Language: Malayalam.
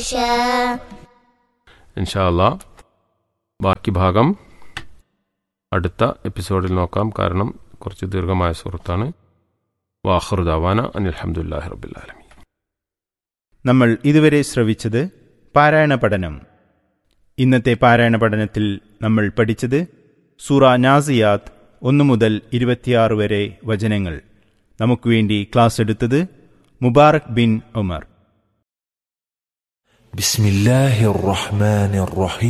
شاء ഇൻഷാല്ല ബാക്കി ഭാഗം അടുത്ത എപ്പിസോഡിൽ നോക്കാം കാരണം കുറച്ച് ദീർഘമായ സുഹൃത്താണ് വാഹൃദാവാന അനിൽഹമുല്ലാഹി റബില്ലാലമി നമ്മൾ ഇതുവരെ ശ്രവിച്ചത് പാരായണ പഠനം ഇന്നത്തെ പാരായണ പഠനത്തിൽ നമ്മൾ പഠിച്ചത് സൂറ നാസിയാത്ത് ഒന്നു മുതൽ ഇരുപത്തിയാറ് വരെ വചനങ്ങൾ നമുക്ക് വേണ്ടി ക്ലാസ് എടുത്തത് മുബാറക് ബിൻ ഉമർ بسم الله الرحمن الرحيم